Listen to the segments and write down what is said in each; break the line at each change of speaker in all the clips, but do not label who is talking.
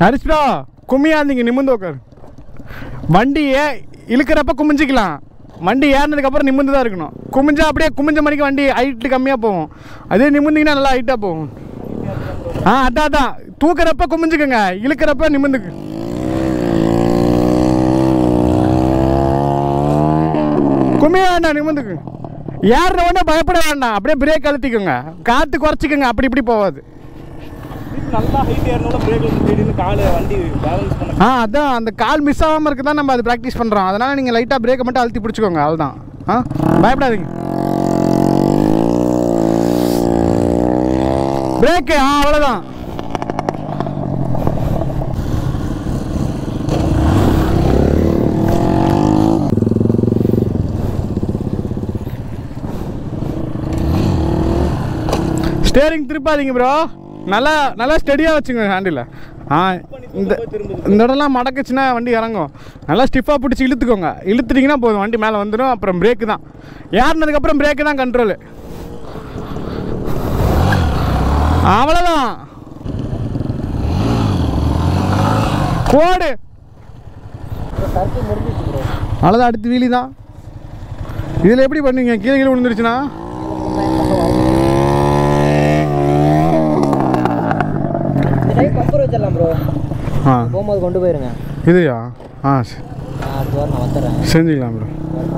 ஹரிஷ்டா கும்மியா இருந்தீங்க நிமிந்து உட்காரு வண்டியை இழுக்கிறப்ப குமிஞ்சிக்கலாம் வண்டி ஏறினதுக்கப்புறம் நிமிந்து தான் இருக்கணும் குமிஞ்சா அப்படியே குமிஞ்ச மணிக்கு வண்டி ஹைட்டு கம்மியாக போகும் அதே நிமிந்திங்கன்னா நல்லா ஹைட்டாக போகும் ஆ அதான் அதான் தூக்குறப்ப குமிஞ்சுக்கங்க இழுக்கிறப்ப நிமிந்துக்கு குமிய வேண்டாம் நிமிந்துக்கு ஏறுற உடனே பயப்பட வேண்டாம் அப்படியே பிரேக் அழுத்திக்கோங்க காற்று குறைச்சிக்கோங்க அப்படி இப்படி போகாது
நல்லா ஹைட் ஏறினால பிரேக் திடீர்னு காலை வண்டி பேலன்ஸ் பண்ண
ஆ அதான் அந்த கால் மிஸ் ஆகாமல் இருக்க தான் நம்ம அது ப்ராக்டிஸ் பண்ணுறோம் அதனால் நீங்கள் லைட்டாக பிரேக்கை மட்டும் அழுத்தி பிடிச்சிக்கோங்க அவ்வளோதான் ஆ பயப்படாதீங்க பிரேக்கு ஆ அவ்வளோதான் ஸ்டேரிங் திருப்பாதீங்க ப்ரோ நல்லா நல்லா ஸ்டெடியாக வச்சுங்க ஹேண்டில் ஆ இந்த இந்த இடம்லாம் மடக்குச்சுன்னா வண்டி இறங்கும் நல்லா ஸ்டிஃபாக பிடிச்சி இழுத்துக்கோங்க இழுத்துட்டிங்கன்னா போதும் வண்டி மேலே வந்துடும் அப்புறம் பிரேக்கு தான் ஏறினதுக்கப்புறம் பிரேக்கு தான் கண்ட்ரோலு அவ்வளோதான் போடு
சர்க்கிள் முடிஞ்சிச்சு ப்ரோ
அவ்வளோதான் அடுத்து வீலி தான் இதில் எப்படி பண்ணுவீங்க கீழே கீழே விழுந்துருச்சுன்னா
இந்த டைம் பம்பர் வச்சிடலாம் ப்ரோ
ஆ
போகும்போது கொண்டு போயிருங்க
இதுயா ஆ சரி
நான் அடுத்த வாரம் நான் வந்துடுறேன்
செஞ்சுக்கலாம் ப்ரோ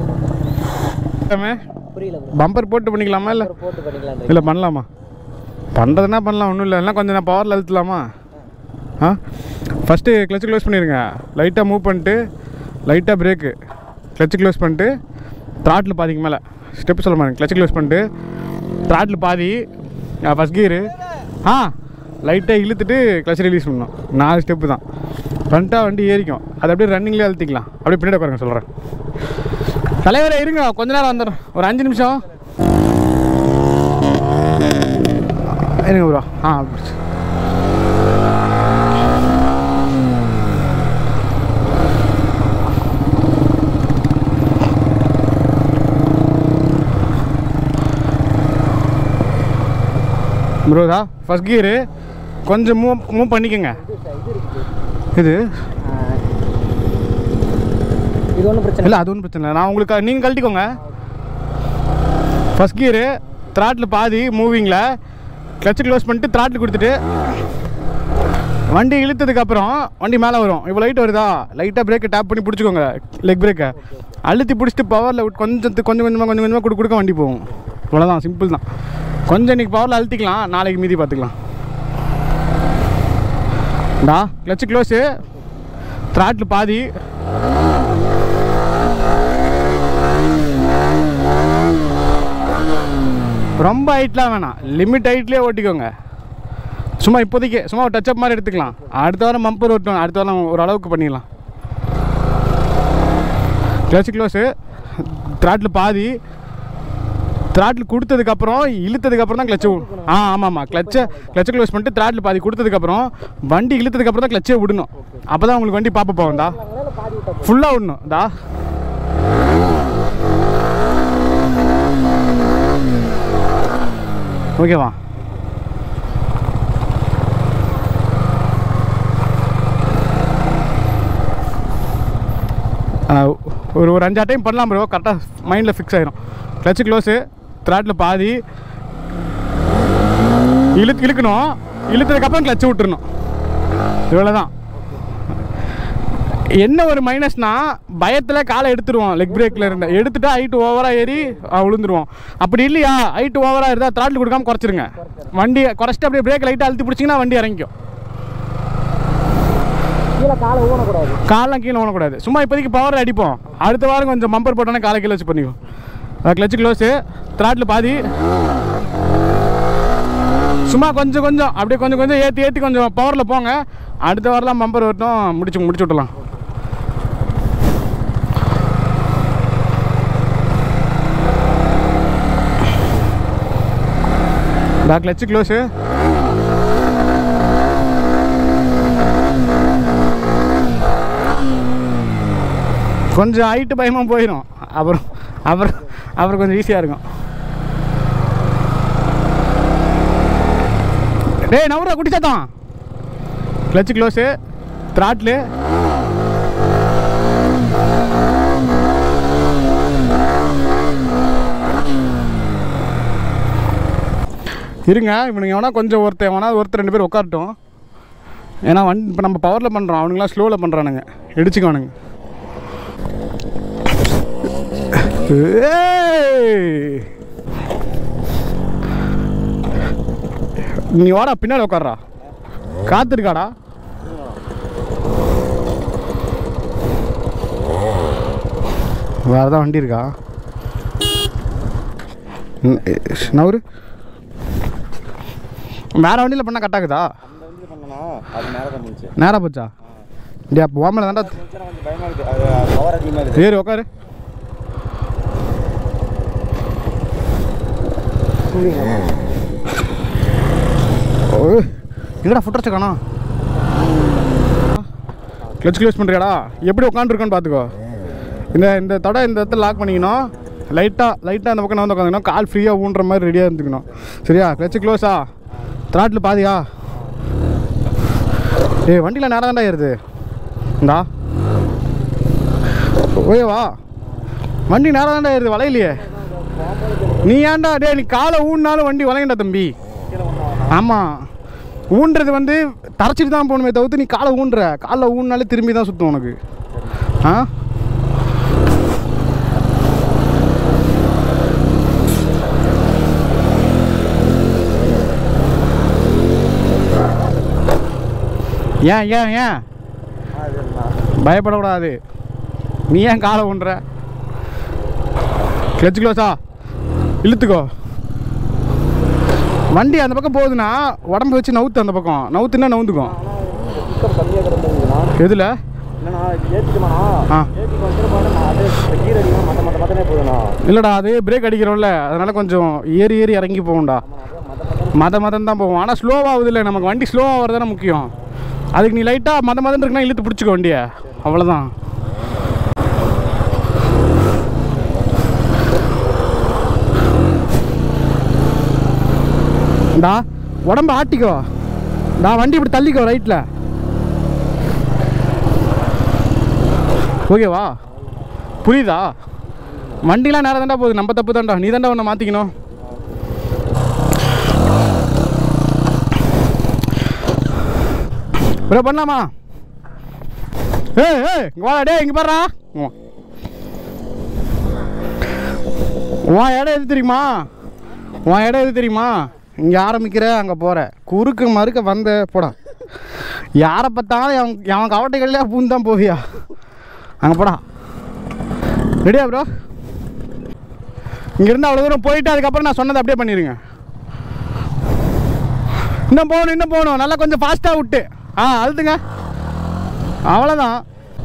புரியல ப்ரோ
பம்பர் போட்டு பண்ணிக்கலாமா இல்லை
போட்டு பண்ணிக்கலாம்
இல்லை பண்ணலாமா பண்ணுறதுனா பண்ணலாம் ஒன்றும் இல்லை எல்லாம் கொஞ்சம் நான் பவரில் அழுத்தலாமா ஆ ஃபஸ்ட்டு கிளச்சு க்ளோஸ் பண்ணிடுங்க லைட்டாக மூவ் பண்ணிட்டு லைட்டாக பிரேக்கு கிளச்சு க்ளோஸ் பண்ணிட்டு த்ராட்டில் பாதிக்கு மேலே ஸ்டெப் சொல்ல மாட்டேங்க கிளச்சு க்ளோஸ் பண்ணிட்டு த்ராட்டில் பாதி ஃபஸ்ட் கியரு ஆ லைட்டாக இழுத்துட்டு கிளச் ரிலீஸ் பண்ணணும் நாலு ஸ்டெப்பு தான் ஃப்ரண்ட்டாக வண்டி ஏறிக்கும் அது அப்படியே ரன்னிங்லேயே அழுத்திக்கலாம் அப்படியே பின்னாடி உட்காருங்க சொல்கிறேன் தலைவரே இருங்க கொஞ்ச நேரம் வந்துடும் ஒரு அஞ்சு நிமிஷம் இருங்க ப்ரோ ஆ பிடிச்சி ப்ரோதா ஃபஸ்ட் கியரு கொஞ்சம் மூவ் மூவ் பண்ணிக்கோங்க இது
இது ஒன்றும் பிரச்சனை
இல்லை அது ஒன்றும் பிரச்சனை இல்லை நான் உங்களுக்கு நீங்கள் கழட்டிக்கோங்க ஃபஸ்ட் கியரு த்ராட்டில் பாதி மூவிங்கில் கிளச்சு க்ளோஸ் பண்ணிட்டு த்ராட்டில் கொடுத்துட்டு வண்டி இழுத்ததுக்கப்புறம் வண்டி மேலே வரும் இப்போ லைட் வருதா லைட்டாக பிரேக்கை டேப் பண்ணி பிடிச்சிக்கோங்க லெக் பிரேக்கை அழுத்தி பிடிச்சிட்டு பவரில் கொஞ்சம் கொஞ்சம் கொஞ்சமாக கொஞ்சம் கொஞ்சமாக கொடுக்க கொடுக்க வண்டி போகும் இவ்வளோதான் சிம்பிள் தான் கொஞ்சம் இன்றைக்கி பவரில் அழுத்திக்கலாம் நாளைக்கு மீதி பார்த்துக்கலாம் டா கிளச்சு க்ளோஸு த்ராட்டில் பாதி ரொம்ப ஹைட்லாம் வேணாம் லிமிட் ஹைட்லேயே ஓட்டிக்கோங்க சும்மா இப்போதைக்கு சும்மா ஒரு டச்சப் மாதிரி எடுத்துக்கலாம் அடுத்த வாரம் மம்பர் ஓட்டணும் அடுத்த வாரம் ஒரு அளவுக்கு பண்ணிடலாம் கிளச்சு க்ளோஸு த்ராட்டில் பாதி த்ராட்டில் கொடுத்ததுக்கப்புறம் இழுத்ததுக்கப்புறம் தான் கிளச்சு ஆ ஆமாம் ஆமாம் கிளச்சை கிளச்சை க்ளோஸ் பண்ணிட்டு த்ராட்டில் பாதி கொடுத்ததுக்கப்புறம் வண்டி இழுத்ததுக்கப்புறம் தான் கிளச்சே விடணும் அப்போ தான் உங்களுக்கு வண்டி பாப்ப போகும்டா
பாதி விட்டா
ஃபுல்லாக விடணும் டா ஓகேவா ஆ, ஒரு ஒரு அஞ்சாறு டைம் பண்ணலாம் ப்ரோ கரெக்டாக மைண்டில் ஃபிக்ஸ் ஆயிரும் கிளச்சு க்ளோஸு த்ராட்டில் பாதி இழுத்து இழுக்கணும் இழுத்ததுக்கப்புறம் கிளச்சு விட்டுறணும் இவ்வளோ தான் என்ன ஒரு மைனஸ்னா பயத்தில் காலை எடுத்துருவோம் லெக் பிரேக்கில் இருந்து எடுத்துட்டா ஹைட் ஓவராக ஏறி ஆ, விழுந்துருவோம் அப்படி இல்லையா ஹைட் ஓவராக இருந்தால் த்ராட்டில் கொடுக்காம குறைச்சிருங்க வண்டி குறைச்சிட்டு அப்படியே பிரேக் லைட்டாக அழுத்தி பிடிச்சிங்கன்னா வண்டி இறங்கிக்கும்
கீழே காலை ஊனக்கூடாது
காலெலாம் கீழே ஓடக்கூடாது சும்மா இப்போதைக்கு பவர் அடிப்போம் அடுத்த வாரம் கொஞ்சம் மம்பர் போட்டோன்னே காலை கீழே வச்சு பண்ணிக்குவோம் கிளச்சு க்ளோஸு த்ராட்டில் பாதி சும்மா கொஞ்சம் கொஞ்சம் அப்படியே கொஞ்சம் கொஞ்சம் ஏற்றி ஏற்றி கொஞ்சம் பவரில் போங்க அடுத்த வாரம்லாம் பம்பர் வரட்டும் முடிச்சு முடிச்சு விட்டலாம் டா கிளச்சு க்ளோஸு கொஞ்சம் ஹைட்டு பயமாக போயிடும் அப்புறம் அப்புறம் அப்புறம் கொஞ்சம் ஈஸியாக இருக்கும் டேய் நவுரா குட்டி சத்தம் கிளச்சு க்ளோஸு த்ராட்லு இருங்க இவனுங்க வேணா கொஞ்சம் ஒருத்தன் வேணா ஒருத்தர் ரெண்டு பேர் உட்காரட்டும் ஏன்னா வண்டி இப்போ நம்ம பவரில் பண்ணுறோம் அவனுங்களாம் ஸ்லோவில் பண்ணுறானுங்க இடிச்சுக்குவானுங்க ஏய்! நீ வாடா பின்னாடி உட்கார்றா காத்து இருக்காடா வேறு தான் வண்டி இருக்கா ம், எ- நவரு வேற வண்டியில் பண்ணால் கட்டாக்குதா
அந்த வந்து பண்ணனா அது மேலே தான் முடிச்சு
நேராக போச்சா டே அப்போ ஓமல தான்டா
கொஞ்சம் பயமாக இருக்குது அது பவர் அதிகமாக இருக்குது
ஏறி உட்காரு ஓ எங்கடா ஃபுட்ரஸ்ட் காணோம் கிளச் க்ளோஸ் பண்ணுறியாடா எப்படி உட்காந்துருக்கோன்னு பார்த்துக்கோ இந்த இந்த தடை இந்த இடத்துல லாக் பண்ணிக்கணும் லைட்டாக லைட்டாக அந்த பக்கம் வந்து உட்காந்துக்கணும் கால் ஃப்ரீயாக ஊன்ற மாதிரி ரெடியாக இருந்துக்கணும் சரியா கிளச்சு க்ளோஸா த்ராட்டில் பாதியா ஏய் வண்டியில் நேரம் தான்டா ஏறுது இந்தா ஓயே வா வண்டி நேரம் தான்டா ஏறுது வளையலையே நீ ஏன்டா டேய் நீ காலை ஊன்னாலும் வண்டி வளையண்டா தம்பி ஆமாம் ஊன்றது வந்து தரைச்சிட்டு தான் போகணுமே தவிர்த்து நீ காலை ஊன்ற காலை ஊன்னாலே திரும்பி தான் சுற்றும் உனக்கு ஆ ஏன் ஏன் ஏன் பயப்படக்கூடாது நீ ஏன் காலை ஊன்ற கிளச் க்ளோஸா இழுத்துக்கோ வண்டி அந்த பக்கம் போகுதுன்னா உடம்பு வச்சு நவுத்து அந்த பக்கம் நவுத்துனா நவுந்துக்கும்
சுத்தம் கம்மியாக கிடந்துருக்குண்ணா
எதில்
என்னண்ணா ஏற்றிக்குமாண்ணா
ஆ.
ஏற்றிக்கு வந்துருப்பாண்ணா நான் அதே கீர் அடிக்கணும் மற்ற மற்ற மற்றனே போதுண்ணா
இல்லைடா அது பிரேக் அடிக்கிறோம்ல அதனால கொஞ்சம் ஏறி ஏறி இறங்கி போகும்டா மத மதம் தான் போகும் ஆனால் ஸ்லோவாகுது இல்லை நமக்கு வண்டி ஸ்லோவாக வரதானே முக்கியம் அதுக்கு நீ லைட்டாக மத மதம் இருக்குன்னா இழுத்து பிடிச்சிக்கோ வண்டியை அவ்வளோதான் டா உடம்ப ஆட்டிக்கோ டா வண்டி இப்படி தள்ளிக்கோ ரைட்டில் ஓகேவா புரியுதா வண்டிலாம் நேரம் தாண்டா போகுது நம்ம தப்பு தான்டா நீ தாண்டா ஒன்று மாற்றிக்கணும் ப்ரோ பண்ணலாமா ஏய் ஏய் இங்கே வாடா டேய் இங்கே பாடுறா உன் இடம் எது தெரியுமா உன் இடம் எது தெரியுமா இங்கே ஆரம்பிக்கிற அங்கே போகிற குறுக்கு மறுக்க வந்த போடா யாரை பார்த்தாலும் அவன் அவன் கவட்டைகள்லேயே பூந்து தான் போவியா அங்கே போடா ரெடியா ப்ரோ இங்கேருந்து அவ்வளோ தூரம் போயிட்டு அதுக்கப்புறம் நான் சொன்னதை அப்படியே பண்ணிடுங்க இன்னும் போகணும் இன்னும் போகணும் நல்லா கொஞ்சம் ஃபாஸ்ட்டாக விட்டு ஆ அழுத்துங்க அவ்வளோதான்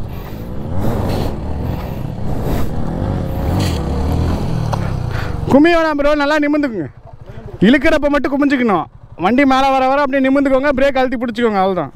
கும்மி வேணாம் ப்ரோ நல்லா நிமிந்துக்குங்க இழுக்கிறப்ப மட்டும் குமிஞ்சுக்கணும் வண்டி மேலே வர வர அப்படியே நிமிந்துக்கோங்க பிரேக் அழுத்தி பிடிச்சிக்கோங்க அவ்வளோதான்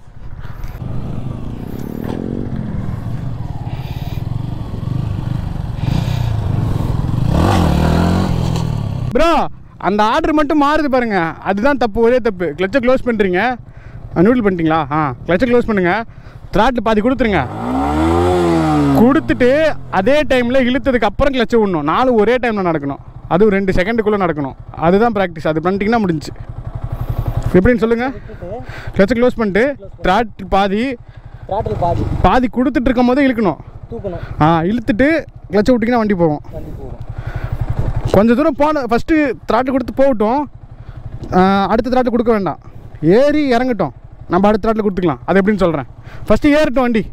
ப்ரோ அந்த ஆர்டர் மட்டும் மாறுது பாருங்க அதுதான் தப்பு ஒரே தப்பு கிளச்சை க்ளோஸ் பண்ணுறீங்க நூடில் பண்ணிட்டீங்களா ஆ கிளச்சை க்ளோஸ் பண்ணுங்க த்ராட்டில் பாதி கொடுத்துருங்க கொடுத்துட்டு அதே டைமில் இழுத்ததுக்கு அப்புறம் கிளச்சை விடணும் நாலு ஒரே டைமில் நடக்கணும் அதுவும் ரெண்டு செகண்டுக்குள்ளே நடக்கணும் அதுதான் ப்ராக்டிஸ் அது பண்ணிட்டீங்கன்னா முடிஞ்சுச்சு எப்படின்னு சொல்லுங்கள் கிளச்சை க்ளோஸ் பண்ணிட்டு த்ராட் பாதி
த்ராட்டில் பாதி
பாதி கொடுத்துட்டு இருக்கும் போது இழுக்கணும்
தூக்கணும்
ஆ இழுத்துட்டு கிளச்சை விட்டிங்கன்னா வண்டி போகும்
தண்ணி போகும்
கொஞ்சம் தூரம் போன ஃபஸ்ட்டு த்ராட்டு கொடுத்து போகட்டும் ஆ, அடுத்த த்ராட்டு கொடுக்க வேண்டாம் ஏறி இறங்கட்டும் நம்ம அடுத்த த்ராட்டில் கொடுத்துக்கலாம் அது எப்படின்னு சொல்கிறேன் ஃபஸ்ட்டு ஏறட்டும் வண்டி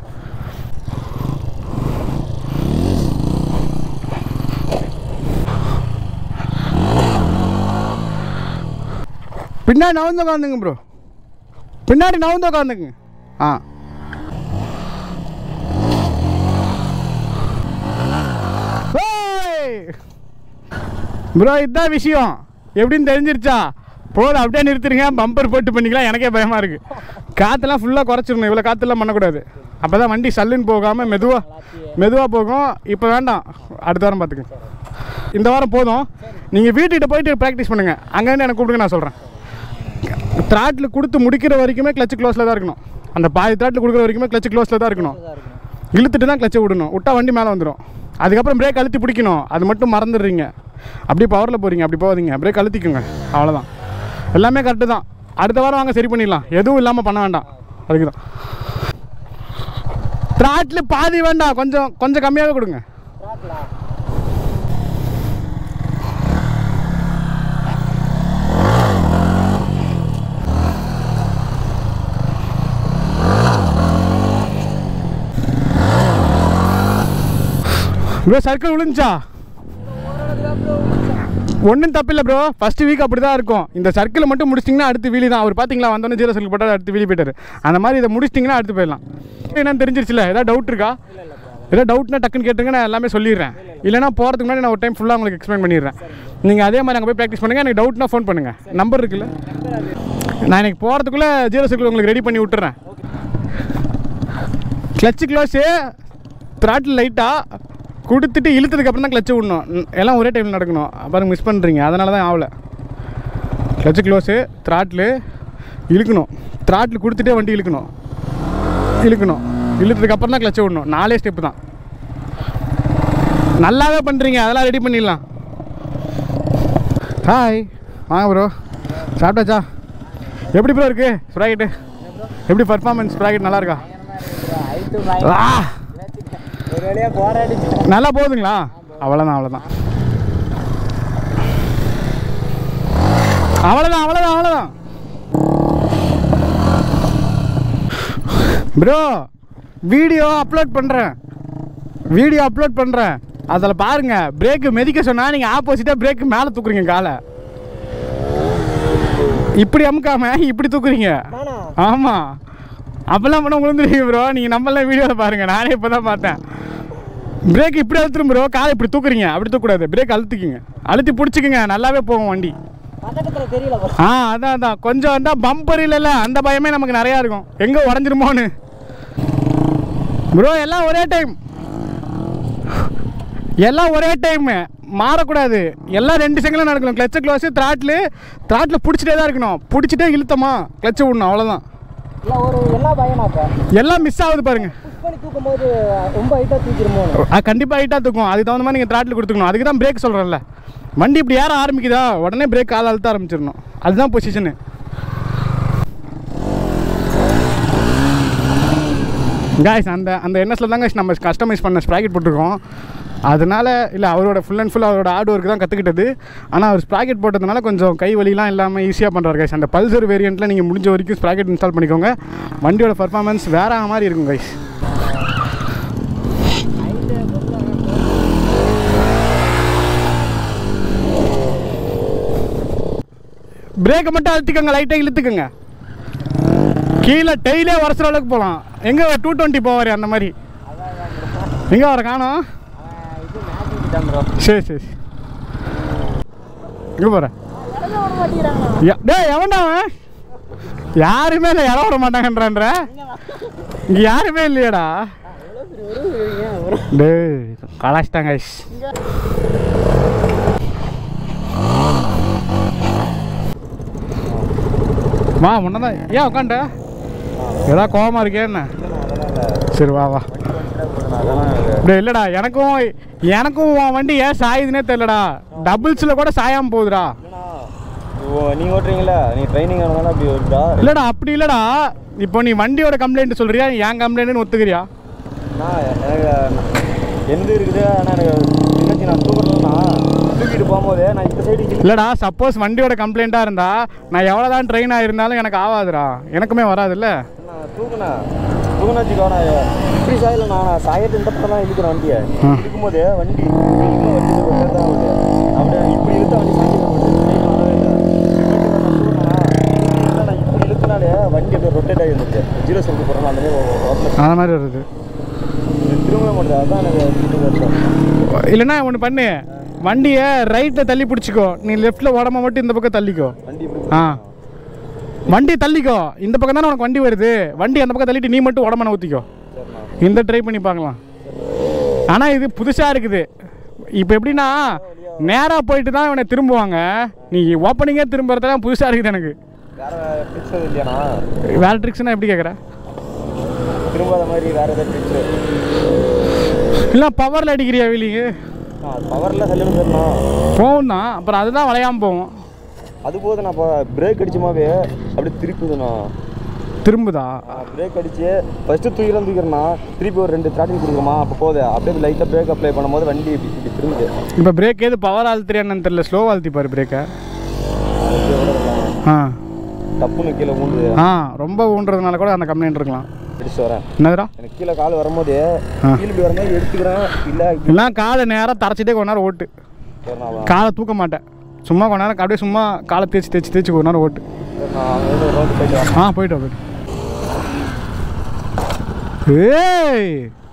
பின்னாடி நவந்து உட்காந்துங்க ப்ரோ பின்னாடி நவந்து உட்காந்துங்க ஆ ப்ரோ இதுதான் விஷயம் எப்படின்னு தெரிஞ்சிருச்சா போதும் அப்படியே நிறுத்துருங்க பம்பர் போட்டு பண்ணிக்கலாம் எனக்கே பயமாக இருக்குது காற்றுலாம் ஃபுல்லாக குறைச்சிடணும் இவ்வளோ காற்றுலாம் பண்ணக்கூடாது அப்போ தான் வண்டி சல்லுன்னு போகாமல் மெதுவாக மெதுவாக போகும் இப்போ வேண்டாம் அடுத்த வாரம் பார்த்துக்கங்க இந்த வாரம் போதும் நீங்கள் வீட்டுக்கிட்ட போயிட்டு ப்ராக்டிஸ் பண்ணுங்கள் அங்கேருந்து எனக்கு கூப்பிடுங்க நான் சொல்கிறேன் த்ராட்டில் கொடுத்து முடிக்கிற வரைக்குமே கிளச்சு க்ளோஸில் தான் இருக்கணும் அந்த பாதி தாட்டில் கொடுக்குற வரைக்குமே கிளச்சு க்ளோஸில் தான் இருக்கணும்
இதாக இருக்கணும்
இழுத்துட்டு தான் கிளச்சை விடணும் விட்டா வண்டி மேலே வந்துடும் அதுக்கப்புறம் பிரேக் அழுத்தி பிடிக்கணும் அது மட்டும் மறந்துடுறீங்க அப்படியே பவரில் போகிறீங்க அப்படி போகாதீங்க பிரேக் அழுத்திக்குங்க அவ்வளோதான் எல்லாமே கரெக்டு தான் அடுத்த வாரம் வாங்க சரி பண்ணிடலாம் எதுவும் இல்லாமல் பண்ண வேண்டாம் அதுக்கு தான் த்ராட்டில் பாதி வேண்டாம் கொஞ்சம் கொஞ்சம் கம்மியாகவே கொடுங்க
ட்ராக்லா
ப்ரோ சர்க்கிள் விழுந்துச்சா ஒன்றும் தப்பில்லை ப்ரோ ஃபஸ்ட்டு வீக் அப்படி தான் இருக்கும் இந்த சர்க்கிளை மட்டும் முடிச்சிட்டிங்கன்னா அடுத்து வீலி தான் அவர் பார்த்தீங்களா வந்தோடனே ஜீரோ சர்க்கிள் போட்டால் அடுத்து வீலி போயிட்டார் அந்த மாதிரி இதை முடிச்சிட்டிங்கன்னா அடுத்து போயிடலாம் என்னன்னு தெரிஞ்சிருச்சுல ஏதாவது டவுட் இருக்கா
இல்லை இல்லை ப்ரோ
ஏதாவது டவுட்னா டக்குன்னு கேட்டுங்க நான் எல்லாமே சொல்லிடுறேன் இல்லைனா போகிறதுக்கு முன்னாடி நான் ஒரு டைம் ஃபுல்லாக உங்களுக்கு எக்ஸ்பிளைன் பண்ணிடுறேன் நீங்கள் அதே மாதிரி அங்கே போய் ப்ராக்டிஸ் பண்ணுங்கள் எனக்கு டவுட்னா ஃபோன் பண்ணுங்கள் நம்பர் இருக்குல்ல
நம்பர் அது
நான் இன்னைக்கு போகிறதுக்குள்ளே ஜீரோ சர்க்கிள் உங்களுக்கு ரெடி பண்ணி விட்டுறேன் கிளச்சு க்ளோஸு த்ராட்டில் லைட்டாக கொடுத்துட்டு இழுத்ததுக்கு அப்புறம் தான் கிளச்சு விடணும் ம், எல்லாம் ஒரே டைமில் நடக்கணும் பாருங்க மிஸ் பண்ணுறீங்க அதனால தான் ஆகலை கிளச்சு க்ளோஸு த்ராட்டில் இழுக்கணும் த்ராட்டில் கொடுத்துட்டே வண்டி இழுக்கணும் இழுக்கணும் இழுத்ததுக்கு அப்புறம் தான் கிளச்சை விடணும் நாலே ஸ்டெப்பு தான் நல்லாவே பண்ணுறீங்க அதெல்லாம் ரெடி பண்ணிடலாம் ஹாய் வாங்க ப்ரோ சாப்பிட்டாச்சா எப்படி ப்ரோ இருக்கு ஸ்ப்ராக்கெட்டு எப்படி பர்ஃபார்மன்ஸ் ஸ்ப்ராக்கெட் நல்லா இருக்கா
ஹைட்டு
ஆ
ஒரு வழியாக போராடி
நல்லா போகுதுங்களா அவ்வளோதான் அவ்வளோதான் அவ்வளோதான் அவ்வளோதான் அவ்வளோதான் ப்ரோ வீடியோ அப்லோட் பண்ணுறேன் வீடியோ அப்லோட் பண்ணுறேன் அதில் பாருங்கள் பிரேக்கு மிதிக்க சொன்னால் நீங்கள் ஆப்போசிட்டாக பிரேக்கு மேலே தூக்குறீங்க காலை இப்படி அமுக்காம இப்படி தூக்குறீங்க
நானா
ஆமாம் அப்போல்லாம் பண்ண விழுந்துருவீங்க ப்ரோ நீங்கள் நம்மளாம் வீடியோவில் பாருங்கள் நானே இப்போ தான் பார்த்தேன் பிரேக் இப்படி அழுத்துரும் ப்ரோ காலை இப்படி தூக்குறீங்க அப்படி தூக்கக்கூடாது பிரேக் அழுத்திக்கிங்க அழுத்தி பிடிச்சிக்குங்க நல்லாவே போகும் வண்டி
பதட்டத்தில் தெரியல ப்ரோ
ஆ அதான் அதான் கொஞ்சம் வந்தால் பம்பர் இல்லைல்ல அந்த பயமே நமக்கு நிறையா இருக்கும் எங்கே உடஞ்சிருமோன்னு ப்ரோ எல்லாம் ஒரே டைம் எல்லாம் ஒரே டைம் மாறக்கூடாது எல்லாம் ரெண்டு செகண்டில் நடக்கணும் கிளச்சு க்ளோஸு த்ராட்டில் த்ராட்டில் பிடிச்சிட்டே தான் இருக்கணும் பிடிச்சிட்டே இழுத்தமா கிளச்சு விடணும் அவ்வளோதான்
இல்லை ஒரு என்ன பயமா இப்போ
எல்லாம் மிஸ் ஆகுது பாருங்க
புஷ் பண்ணி தூக்கும் போது ரொம்ப ஹைட்டாக தூக்கிடுமோ
அது கண்டிப்பாக ஹைட்டாக தூக்கும் அதுக்கு தகுந்த மாதிரி நீங்கள் த்ராட்டில் கொடுத்துக்கணும் அதுக்கு தான் பிரேக் சொல்கிறேன்ல வண்டி இப்படி ஏற ஆரம்பிக்குதா உடனே பிரேக் கால் அழுத்த ஆரம்பிச்சிடணும் அதுதான் பொசிஷனு காய்ஸ் அந்த அந்த என்எஸ்ல தாங்க நம்ம கஸ்டமைஸ் பண்ண ஸ்ப்ராக்கெட் போட்டிருக்கோம் அதனால இல்லை அவரோட ஃபுல் அண்ட் ஃபுல் அவரோட ஹார்ட் ஒர்க் தான் கற்றுக்கிட்டது ஆனால் அவர் ஸ்ப்ராக்கெட் போட்டதுனால கொஞ்சம் கை வலிலாம் இல்லாமல் ஈஸியாக பண்ணுறாரு கைஸ் அந்த பல்சர் வேரியண்ட்டில் நீங்கள் முடிஞ்ச வரைக்கும் ஸ்ப்ராக்கெட் இன்ஸ்டால் பண்ணிக்கோங்க வண்டியோட பர்ஃபார்மன்ஸ் வேற மாதிரி இருக்கும் கைஸ் பிரேக்கை மட்டும் அழுத்திக்கோங்க லைட்டாக இழுத்துக்கோங்க கீழே டெய்லியே வரசுற அளவுக்கு போகலாம் எங்கே டூ டுவெண்ட்டி போவார் அந்த மாதிரி எங்கே வர காணோம்
இது மேஜிக் தான் ப்ரோ
சரி சரி எங்கே போகிறேன்
விட மாட்டேங்கிறாங்க
டேய் எவன்டா அவன் யாருமே இல்லை இடம் விட மாட்டாங்கன்ற இங்கே யாருமே இல்லையாடா டேய் கலாச்சிட்டாங்க guys. வா முன்னதான் ஏன் உட்காண்ட ஏதா கோவமா இருக்கே என்ன சரி வா வா டேய் இல்லைடா எனக்கும் எனக்கும் உன் வண்டி ஏன் சாயுதுன்னே தெரியலடா டபுள்ஸில் கூட சாயாமல் போகுதுடா
ஓ நீ ஓட்டுறீங்களா நீ ட்ரைனிங் ஆனதால அப்படி வருதா
இல்லைடா அப்படி இல்லைடா இப்போ நீ வண்டியோட கம்ப்ளைண்ட் சொல்றியா என் கம்ப்ளைண்ட்னு ஒத்துக்கிறியா
நான் எனக்கு எந்த இருக்குது ஆனால் எனக்கு என்னாச்சு நான் தூக்கணும்னா தூக்கிட்டு போகும்போது நான் இந்த சைடு
இல்லைடா சப்போஸ் வண்டியோட கம்ப்ளைண்ட்டாக இருந்தா நான் எவ்வளோ தான் ட்ரெயின் ஆயிருந்தாலும் எனக்கு ஆகாதுடா எனக்குமே வராதுல்ல
நான் தூக்குனேன் தூக்குனா வச்சுக்கோ நான் இப்படி சாயல நான் சாயத்து இந்த பக்கம் தான் இழுக்கிறேன் வண்டியை
ஆ.
இழுக்கும்போது வண்டி இன்னும் வண்டி கொஞ்சம் தான் ஆகுது அப்படியே இப்படி இழுத்த வண்டி சாஞ்சி நான் இப்படி இழுத்தனாலே வண்டி அப்படியே ரொட்டேட் ஆகி இருந்துச்சு ஜீரோ செல்ஃபி போகிறோம் அந்த மாதிரி ஓப்பன்
அந்த மாதிரி வருது
திரும்ப மாட்டேது அதான் எனக்கு இது வருது
இல்லைன்னா ஒன்று பண்ணு வண்டியை ரைட்டில் தள்ளி பிடிச்சிக்கோ நீ லெஃப்ட்டில் உடம்ப மட்டும் இந்த பக்கம் தள்ளிக்கோ
வண்டி இப்படி
ஆ வண்டி தள்ளிக்கோ இந்த பக்கம் தானே உனக்கு வண்டி வருது வண்டி அந்த பக்கம் தள்ளிட்டு நீ மட்டும் உடம்பு ஊற்றிக்கோ
சரிண்ணா
இந்த ட்ரை பண்ணி பார்க்கலாம் ஆனால் இது புதுசாக இருக்குது இப்போ எப்படின்னா நேராக போயிட்டு தான் இவனை திரும்புவாங்க நீ ஓப்பனிங்கே திரும்புறதெல்லாம் புதுசாக இருக்குது எனக்கு
வேற பிக்ஸ் இல்லையாண்ணா
வேறு ட்ரிக்ஸ்னால் எப்படி கேட்குற
திரும்பாத மாதிரி வேறு ஏதாவது ட்ரிக்ஸு
இல்லை பவரில் அடிக்கிறியா வீலிங்கு
ஆ பவரில் செல்லுன்னு சரிண்ணா
போகும் தான் அப்புறம் அதுதான் வளையாமல் போகும்
அது போதும் நான் இப்போ பிரேக் அடிச்சுமாவே அப்படியே திருப்புதுண்ணா
திரும்புதா
பிரேக் அடிச்சு ஃபஸ்ட்டு தூக்கிலாம் தூக்கிறேன்னா திருப்பி ஒரு ரெண்டு ஸ்டார்டிங் கொடுக்குறோமா அப்போ போகுது அப்படியே லைட்டாக பிரேக் அப்ளை பண்ணும்போது வண்டி இப்படி இப்படி திரும்புது
இப்போ பிரேக் ஏது பவர் அழுத்துறியான்னு தெரியல ஸ்லோ அழுத்தி பாரு பிரேக்கை ஆ
டப்புன்னு கீழே ஊண்டுது
ஆ ரொம்ப ஊன்றதுனால கூட அந்த கம்ப்ளைண்ட் இருக்கலாம்
அடிச்சு வரேன்
என்னதுடா
எனக்கு கீழே கால் வரும்போது
ஆ.
கீழே இப்படி வரும்போது எடுத்துக்கிறேன் இல்லை
இல்லைனா காலை நேராக தரைச்சிட்டே கொஞ்ச நேரம் ஓட்டு
சரிண்ணா
காலை தூக்க மாட்டேன் சும்மா கொஞ்ச நேரம் அப்படியே சும்மா காலை தேய்ச்சி தேய்ச்சி தேய்ச்சி கொஞ்ச நேரம் ஓட்டு
சரிண்ணா அங்கே ஒரு ரவுண்டு போயிட்டு வரேன்
ஆ போயிட்டு வா, போயிட்டு வா. ஏய்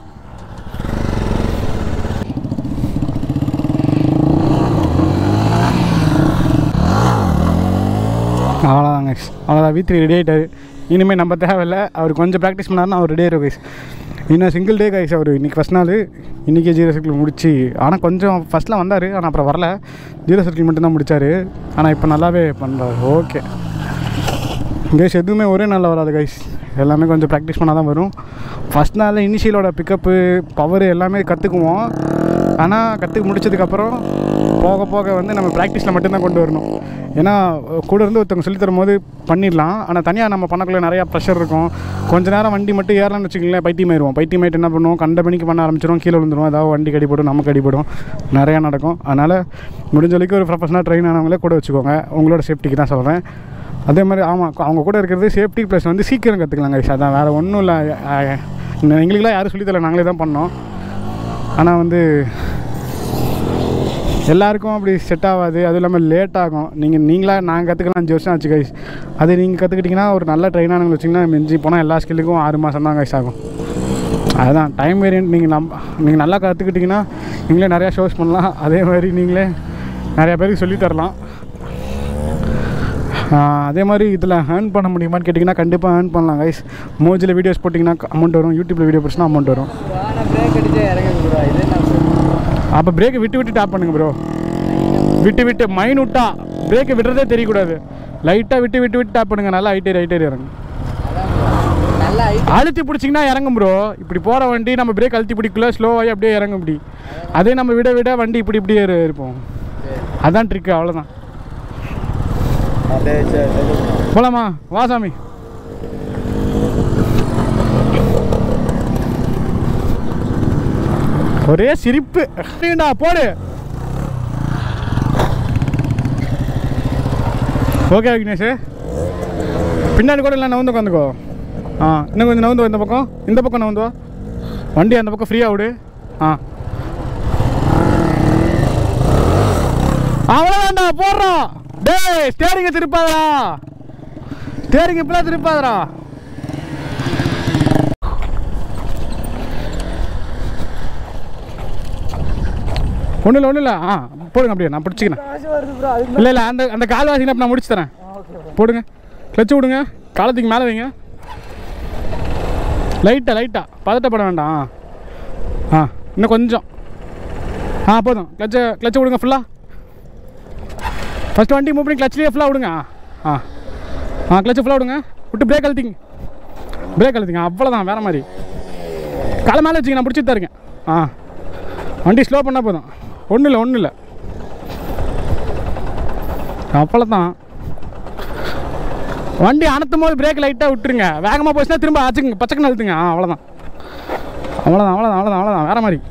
அவ்வளோதாங்க அவ்வளோதான் வீத்திரி ரெடி ஆகிட்டாரு இனிமேல் நம்ம தேவையில்லை அவர் கொஞ்சம் ப்ராக்டிஸ் பண்ணாருன்னா அவர் ரெடி ஆயிரும் கைஸ் இன்னும் சிங்கிள் டே கைஸ் அவர் இன்றைக்கி ஃபஸ்ட் நாள் இன்றைக்கி ஜீரோ சர்க்கிள் முடிச்சு ஆனால் கொஞ்சம் ஃபஸ்ட்டில் வந்தார் ஆனால் அப்புறம் வரல ஜீரோ சர்க்கிள் மட்டும்தான் முடித்தார் ஆனால் இப்போ நல்லாவே பண்ணுறாரு ஓகே கைஸ் எதுவுமே ஒரே நாளில் வராது கைஸ் எல்லாமே கொஞ்சம் ப்ராக்டிஸ் பண்ணால் தான் வரும் ஃபஸ்ட் நாளில் இனிஷியலோட பிக்கப்பு பவர் எல்லாமே கற்றுக்குவோம் ஆனால் கற்றுக்க முடிச்சதுக்கப்புறம் போக போக வந்து நம்ம ப்ராக்டிஸில் மட்டும்தான் கொண்டு வரணும் ஏன்னா கூட இருந்து ஒருத்தவங்க சொல்லித் தரும்போது பண்ணிடலாம் ஆனால் தனியாக நம்ம பண்ணக்குள்ள நிறையா ப்ரெஷர் இருக்கும் கொஞ்ச நேரம் வண்டி மட்டும் ஏறலாம்னு வச்சுக்கோங்களேன் பைத்தியமாயிருவோம் பைத்தியமாயிட்டு என்ன பண்ணுவோம் கண்ட மணிக்கு பண்ண ஆரம்பிச்சிடும் கீழே விழுந்துரும் ஏதாவது வண்டி கடிப்படும் நமக்கு அடிபடும் நிறையா நடக்கும் அதனால் முடிஞ்ச வரைக்கும் ஒரு ப்ரொஃபஷனல் ட்ரெயின் ஆனவங்களே கூட வச்சுக்கோங்க உங்களோட சேஃப்டிக்கு தான் சொல்கிறேன் அதே மாதிரி ஆமாம் அவங்க கூட இருக்கிறது சேஃப்டி ப்ளஸ் வந்து சீக்கிரம் கற்றுக்கலாம் கைஸ் அதான் வேறு ஒன்றும் இல்லை எங்களுக்கெல்லாம் யாரும் சொல்லித் தரல நாங்களே தான் பண்ணோம் ஆனால் வந்து எல்லாருக்கும் அப்படி செட் ஆகாது அதுவும் இல்லாமல் லேட் ஆகும் நீங்கள் நீங்களாக நான் கற்றுக்கலாம் அஞ்சு வருஷம் ஆச்சு கைஸ் அது நீங்கள் கற்றுக்கிட்டிங்கன்னா ஒரு நல்ல ட்ரெயினானவங்க வச்சிங்கன்னா மிஞ்சி போனால் எல்லா ஸ்கில்லுக்கும் ஆறு மாதம் தான் கைஸ் ஆகும் அதுதான் டைம் வேரியன்ட் நீங்கள் நம் நீங்கள் நல்லா கற்றுக்கிட்டிங்கன்னா நீங்களே நிறையா ஷோஸ் பண்ணலாம் அதே மாதிரி நீங்களே நிறையா பேருக்கு சொல்லித் தரலாம் ஆஹ் அதே மாதிரி இதில் ஏர்ன் பண்ண முடியுமான்னு கேட்டிங்கன்னா கண்டிப்பாக ஏர்ன் பண்ணலாம் கைஸ் மோஜில் வீடியோஸ் போட்டிங்கன்னா அமௌண்ட் வரும் யூடியூப்பில் வீடியோ போட்டுச்சுன்னா அமௌண்ட் வரும்
ஆனால் பிரேக் அடிச்சே இறங்கி ப்ரோ இது என்ன
அப்போ பிரேக்கை விட்டு விட்டு டாப் பண்ணுங்க ப்ரோ விட்டு விட்டு மைனூட்டா பிரேக்கை விடுறதே தெரியக்கூடாது லைட்டாக விட்டு விட்டு விட்டு டாப் பண்ணுங்க நல்லா ஹைட்டேரி ஹைட்டேரி இறங்கும்
நல்லா
அழுத்தி பிடிச்சிங்கன்னா இறங்கும் ப்ரோ இப்படி போகிற வண்டி நம்ம பிரேக் அழுத்தி பிடிக்கல ஸ்லோவாகி அப்படியே இறங்கும் இப்படி அதே நம்ம விட விட வண்டி இப்படி இப்படியே இரு- இருப்போம் அதான் ட்ரிக்கு அவ்வளோதான்
அப்படியே சரி சரி
போலாமா வா சாமி ஒரே சிரிப்பு சரிடா போடு ஓகே விக்னேஷ் பின்னாடி கூட இல்லை நவுந்து உட்காந்துக்கோ ஆ இன்னும் கொஞ்சம் நவுந்து வா இந்த பக்கம் இந்த பக்கம் நவுந்து வா வண்டி அந்த பக்கம் ஃப்ரீயாக விடு ஆ அவ்வளோதான்டா போடுறோம் டேய் ஸ்டேரிங்கை திருப்பாதடா ஸ்டேரிங் இப்பெல்லாம் திருப்பாதடா ஒன்றும் இல்லை ஒன்றும் இல்லை ஆ போடுங்க அப்படியே நான் பிடிச்சிக்கிறேன்
காசு வருது ப்ரோ அதுக்கு
இல்லை இல்லை அந்த அந்த கால் வாசிங்க நான் முடிச்சு தரேன் போடுங்க கிளச்சு விடுங்க காலத்துக்கு மேலே வைங்க லைட்டாக லைட்டாக பதட்டப்பட வேண்டாம் ஆ இன்னும் கொஞ்சம் ஆ போதும் கிளச்சை கிளச்சை விடுங்க ஃபுல்லாக ஃபஸ்ட்டு வண்டி மூவ் பண்ணி கிளச்லேயே ஃபுல்லாக விடுங்க ஆ ஆ ஆ கிளச்சு ஃபுல்லாக விடுங்க விட்டு பிரேக் அழுத்திங்க பிரேக் அழுத்திங்க அவ்வளோதான் வேறு மாதிரி காலை மேலே வச்சுங்க நான் பிடிச்சி தருங்க ஆ வண்டி ஸ்லோ பண்ணால் போதும் ஒன்றும் இல்லை ஒன்றும் இல்லை அவ்வளோதான் வண்டி அனுத்தும் போது பிரேக் லைட்டாக விட்டுருங்க வேகமாக போச்சுன்னா திரும்ப ஆச்சுங்க பச்சைக்கு அழுத்துங்க ஆ அவ்வளோதான் அவ்வளோதான் அவ்வளோதான் அவ்வளோதான் அவ்வளோதான் வேறு மாதிரி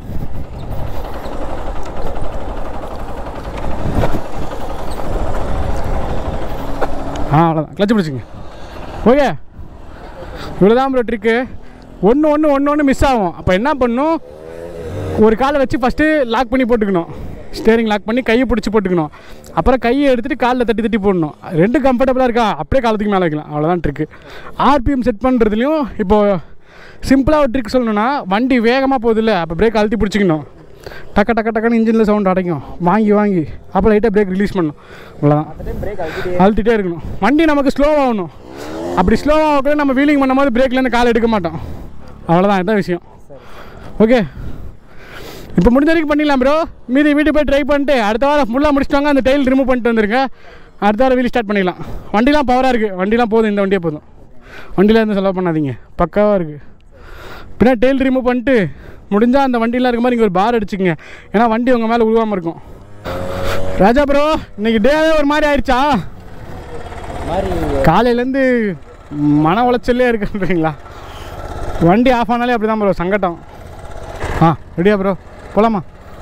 ஆ அவ்வளோதான் கிளச்சு பிடிச்சிங்க ஓகே இவ்வளோதான் ப்ரோ ட்ரிக்கு ஒன்று ஒன்று ஒன்று ஒன்று மிஸ் ஆகும் அப்போ என்ன பண்ணணும் ஒரு காலை வச்சு ஃபஸ்ட்டு லாக் பண்ணி போட்டுக்கணும் ஸ்டேரிங் லாக் பண்ணி கையை பிடிச்சி போட்டுக்கணும் அப்புறம் கையை எடுத்துகிட்டு காலில் தட்டி தட்டி போடணும் ரெண்டு கம்ஃபர்டபுளாக இருக்கா அப்படியே காலத்துக்கு மேலே வைக்கலாம் அவ்வளோதான் ட்ரிக்கு ஆர்பிஎம் செட் பண்ணுறதுலையும் இப்போது சிம்பிளாக ஒரு ட்ரிக் சொல்லணும்னா வண்டி வேகமாக போகுதுல்ல அப்போ பிரேக் அழுத்தி பிடிச்சிக்கணும் டக்க டக்க டக்குன்னு இன்ஜினில் சவுண்ட் அடைக்கும் வாங்கி வாங்கி அப்போ லைட்டாக பிரேக் ரிலீஸ் பண்ணணும் அவ்வளோதான்
பிரேக் அழுத்திட்டே
அழுத்திட்டே இருக்கணும் வண்டி நமக்கு ஸ்லோவாகணும் அப்படி ஸ்லோவாக கூட நம்ம வீலிங் பண்ணும்போது பிரேக்லேருந்து கால் எடுக்க மாட்டோம் அவ்வளோதான் இதான் விஷயம் ஓகே இப்போ முடிஞ்ச வரைக்கும் பண்ணிடலாம் ப்ரோ மீதி வீட்டு போய் ட்ரை பண்ணிட்டு அடுத்த வாரம் ஃபுல்லாக முடிச்சிட்டாங்க அந்த டைல் ரிமூவ் பண்ணிட்டு வந்துருங்க அடுத்த வாரம் வீலி ஸ்டார்ட் பண்ணிடலாம் வண்டிலாம் பவராக இருக்குது வண்டிலாம் போதும் இந்த வண்டியே போதும் வண்டியில் எதுவும் செலவு பண்ணாதீங்க பக்காவாக இருக்குது பின்னாடி டெயில் ரிமூவ் பண்ணிட்டு முடிஞ்சால் அந்த வண்டியெலாம் இருக்க மாதிரி இங்கே ஒரு பார் அடிச்சுக்கங்க ஏன்னா வண்டி உங்கள் மேலே உழுவாமல் இருக்கும் ராஜா ப்ரோ இன்னைக்கு டேவே ஒரு மாதிரி ஆயிடுச்சா
மாதிரி
காலையிலேருந்து மன உளைச்சல்லே இருக்குன்றீங்களா வண்டி ஆஃப் ஆனாலே அப்படி தான் ப்ரோ சங்கட்டம் ஆ ரெடியா ப்ரோ போலாமா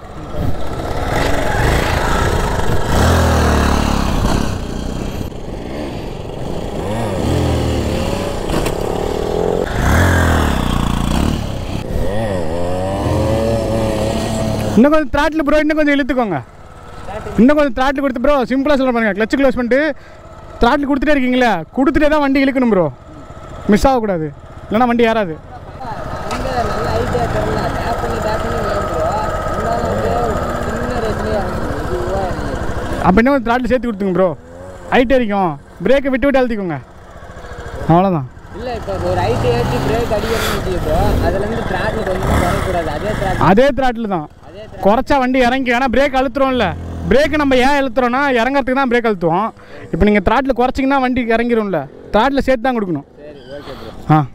இன்னும் கொஞ்சம் த்ராட்டில் ப்ரோ இன்னும் கொஞ்சம் இழுத்துக்கோங்க இன்னும் கொஞ்சம் த்ராட்டில் கொடுத்து ப்ரோ சிம்பிளாக சொல்ல பாருங்க கிளச்சு க்ளோஸ் பண்ணிட்டு த்ராட்டில் கொடுத்துட்டே இருக்கீங்களே கொடுத்துட்டே தான் வண்டி இழுக்கணும் ப்ரோ மிஸ் ஆகக்கூடாது இல்லைன்னா வண்டி ஏறாது
வந்து நல்ல ஐடியா தெரியல டேப் பண்ணி டேப் பண்ணி விளையாண்டுருவா இருந்தாலும் வந்து சின்ன ரேஸ்லேயே இதுவாக இருந்தது
அப்போ இன்னும் கொஞ்சம் த்ராட்டில் சேர்த்து கொடுத்துங்க ப்ரோ ஹைட் அடிக்கும் பிரேக்கை விட்டு விட்டு அழுத்திக்கோங்க அவ்வளோதான்
இல்லை இப்போ ஒரு ஐடி ஏற்றி பிரேக் அடிக்கணும்னு வச்சுக்கோ அதுலேருந்து ட்ராட்டில் கொஞ்சமாக குறையக்கூடாது அதே ட்ராட்
அதே த்ராட்டில் தான்
அதே
குறைச்சா வண்டி இறங்கி ஏன்னா பிரேக் அழுத்துறோம்ல பிரேக் நம்ம ஏன் அழுத்துறோம்னா இறங்கறதுக்கு தான் பிரேக் அழுத்துவோம் இப்போ நீங்கள் த்ராட்டில் குறைச்சிங்கன்னா வண்டி இறங்கிரும்ல த்ராட்டில் சேர்த்து தான் கொடுக்கணும்
சரி ஓகே ப்ரோ
ஆ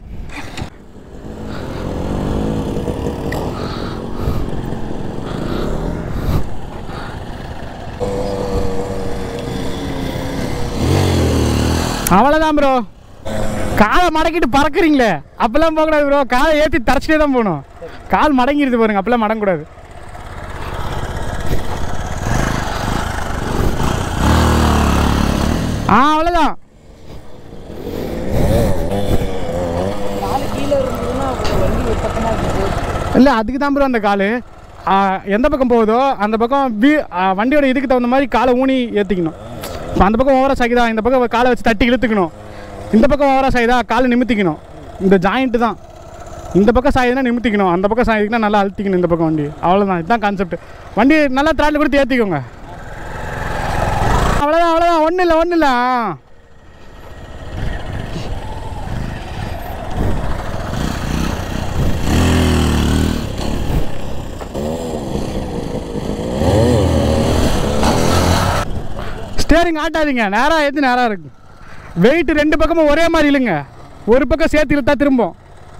அவ்வளோதான் ப்ரோ காலை மடக்கிட்டு பறக்குறீங்களே அப்பெல்லாம் போகக்கூடாது ப்ரோ காலை ஏற்றி தரைச்சிட்டே தான் போகணும் கால் மடங்கிடுது பாருங்க அப்பெல்லாம் மடங்கக்கூடாது ஆ அவ்வளோதான்
காலு கீழே இருந்ததுன்னா அப்புறம் வண்டி ஒரு பக்கமாக போச்சு
இல்லை அதுக்கு தான் ப்ரோ அந்த கால் எந்த பக்கம் போகுதோ அந்த பக்கம் வீ ஆ, வண்டியோட இதுக்கு தகுந்த மாதிரி காலை ஊனி ஏற்றிக்கணும் இப்போ அந்த பக்கம் ஓவரா சாய்க்குதா இந்த பக்கம் காலை வச்சு தட்டி இழுத்துக்கணும் இந்த பக்கம் ஓவரா சாயுதா காலை நிமித்திக்கணும் இந்த ஜாயிண்ட்டு தான் இந்த பக்கம் சாயுதுன்னா நிமித்திக்கணும் அந்த பக்கம் சாயுதுன்னா நல்லா அழுத்திக்கணும் இந்த பக்கம் வண்டி அவ்வளோதான் இதுதான் கான்செப்ட் வண்டி நல்லா த்ராட்டில் கொடுத்து ஏற்றிக்கோங்க அவ்வளோதான் அவ்வளோதான் ஒன்றும் இல்லை ஒன்றும் இல்லை ஸ்டேரிங் ஆட்டாதீங்க நேராக ஏற்றி நேராக இருக்கு வெயிட் ரெண்டு பக்கமும் ஒரே மாதிரி இல்லைங்க ஒரு பக்கம் சேர்த்து இழுத்தா திரும்பும்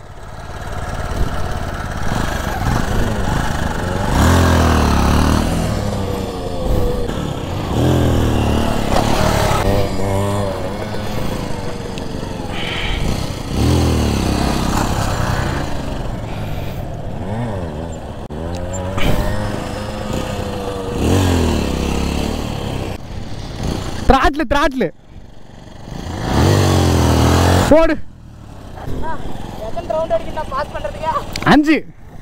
த்ராட்லு த்ராட்லு போடு
எத்தனை ரவுண்ட் அடிக்கணும் நான் பாஸ் பண்ணுறதுக்கு
அஞ்சு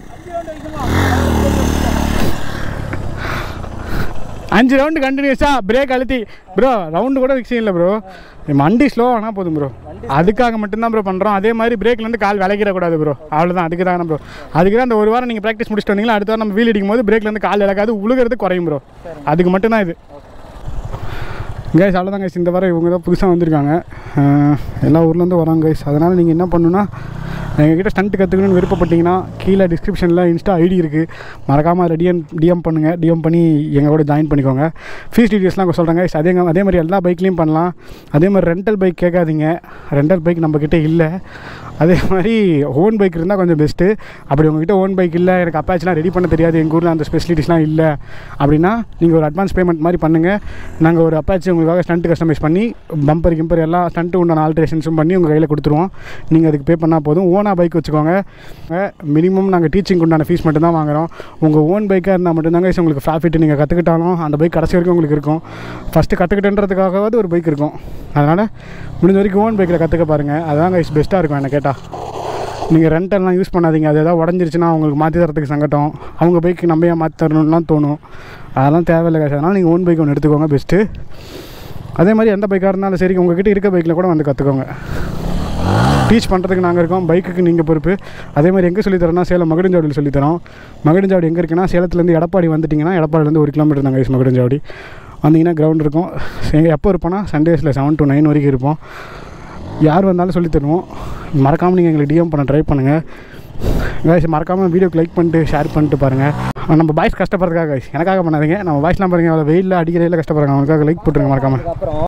அஞ்சு ரவுண்டு கண்டினியூஸாக பிரேக் அழுத்தி ப்ரோ ரவுண்டு கூட விஷயம் இல்லை ப்ரோ வண்டி ஸ்லோ ஆனால் போதும் ப்ரோ அதுக்காக மட்டும்தான் ப்ரோ பண்ணுறோம் அதே மாதிரி பிரேக்லேருந்து கால் விளக்கிடக்கூடாது ப்ரோ அவ்வளோதான் அதுக்கு தான் ப்ரோ அதுக்கு தான் அந்த ஒரு வாரம் நீங்கள் ப்ராக்டிஸ் முடிச்சுட்டு வந்தீங்களா அடுத்த வாரம் நம்ம வீல் அடிக்கும் போது பிரேக்லேருந்து கால் இழக்காது உழுகிறது குறையும் ப்ரோ அதுக்கு மட்டும்தான் இது கைஸ் அவ்வளோதான் கைஸ் இந்த வாரம் இவங்க தான் புதுசாக வந்திருக்காங்க அஹ் எல்லா ஊர்லேருந்து வராங்க கைஸ் அதனால் நீங்கள் என்ன பண்ணுன்னா எங்ககிட்ட ஸ்டண்ட் கற்றுக்கணும்னு விருப்பப்பட்டீங்கன்னா கீழே டிஸ்கிரிப்ஷனில் இன்ஸ்டா ஐடி இருக்குது மறக்காமல் அதில் டிஎம் டிஎம் பண்ணுங்கள் டிஎம் பண்ணி எங்கள் கூட ஜாயின் பண்ணிக்கோங்க ஃபீஸ் டீட்டெயில்ஸ்லாம் சொல்கிறாங்க கைஸ் அதே அதே மாதிரி எல்லா பைக்லேயும் பண்ணலாம் அதே மாதிரி ரெண்டல் பைக் கேட்காதீங்க ரெண்டல் பைக் நம்மக்கிட்ட இல்லை அதே மாதிரி ஓன் பைக் இருந்தால் கொஞ்சம் பெஸ்ட்டு அப்படி உங்ககிட்ட ஓன் பைக் இல்லை எனக்கு அப்பாச்லாம் ரெடி பண்ண தெரியாது எங்கள் ஊரில் அந்த ஸ்பெசிலிட்டிஸ்லாம் இல்லை அப்படின்னா நீங்கள் ஒரு அட்வான்ஸ் பேமெண்ட் மாதிரி பண்ணுங்கள் நாங்கள் ஒரு அப்பாச்சி உங்களுக்காக ஸ்டண்ட் கஸ்டமைஸ் பண்ணி பம்பர் கிம்பர் எல்லா ஸ்டண்ட்டு உண்டான ஆல்ட்ரேஷன்ஸும் பண்ணி உங்கள் கையில் கொடுத்துருவோம் நீங்கள் அதுக்கு பே பண்ணால் போதும் ஓனாக பைக் வச்சுக்கோங்க மினிமம் நாங்கள் டீச்சிங் உண்டான ஃபீஸ் மட்டும் தான் வாங்குறோம் உங்கள் ஓன் பைக்காக இருந்தால் மட்டும்தாங்க guys உங்களுக்கு ப்ராஃபிட் நீங்கள் கற்றுக்கிட்டாலும் அந்த பைக் கடைசி வரைக்கும் உங்களுக்கு இருக்கும் ஃபஸ்ட்டு கற்றுக்கிட்டன்றதுக்காகவாவது ஒரு பைக் இருக்கும் அதனால் முடிஞ்ச வரைக்கும் ஓன் பைக்கில் கற்றுக்க பாருங்கள் அதுதான் கைஸ் பெஸ்ட்டாக இருக்கும் என்ன கேட்டால் நீங்கள் ரெண்டெல்லாம் யூஸ் பண்ணாதீங்க அது ஏதாவது உடஞ்சிருச்சுன்னா அவங்களுக்கு மாற்றி தரத்துக்கு சங்கட்டம் அவங்க பைக்கு நம்ம ஏன் மாற்றி தரணும்லாம் தோணும் அதெல்லாம் தேவையில்லை guys. அதனால் நீங்கள் ஓன் பைக் ஒன்று எடுத்துக்கோங்க பெஸ்ட்டு அதே மாதிரி எந்த பைக்காக இருந்தாலும் சரி உங்ககிட்ட இருக்க பைக்கில் கூட வந்து கற்றுக்கோங்க டீச் பண்ணுறதுக்கு நாங்கள் இருக்கோம் பைக்குக்கு நீங்கள் பொறுப்பு அதே மாதிரி எங்கே சொல்லித்தரோம்னா சேலம் மகுடஞ்சாவடியில் சொல்லித்தரோம் மகுடஞ்சாவடி எங்கே இருக்குன்னா சேலத்துலேருந்து எடப்பாடி வந்துட்டிங்கன்னா எடப்பாடிலேருந்து ஒரு கிலோமீட்டர் தாங்க guys மகுடஞ்சாவடி வந்தீங்கன்னா கிரவுண்ட் இருக்கும் எங்கே எப்போ இருப்போம்னா சண்டேஸில் செவன் to நைன் வரைக்கும் இருப்போம் யார் வந்தாலும் சொல்லித் தருவோம் மறக்காமல் நீங்கள் எங்களுக்கு டிஎம் பண்ண ட்ரை பண்ணுங்கள் guys மறக்காமல் வீடியோக்கு லைக் பண்ணிட்டு ஷேர் பண்ணிட்டு பாருங்கள் நம்ம பாய்ஸ் கஷ்டப்படுறதுக்காக guys எனக்காக பண்ணாதீங்க நம்ம பாய்ஸ்லாம் பாருங்கள் அவ்வளோ வெயிலில் அடிக்கிறதில் கஷ்டப்படுறாங்க அவங்களுக்காக லைக் போட்டுருங்க மறக்காமல்
அதுக்கப்புறம்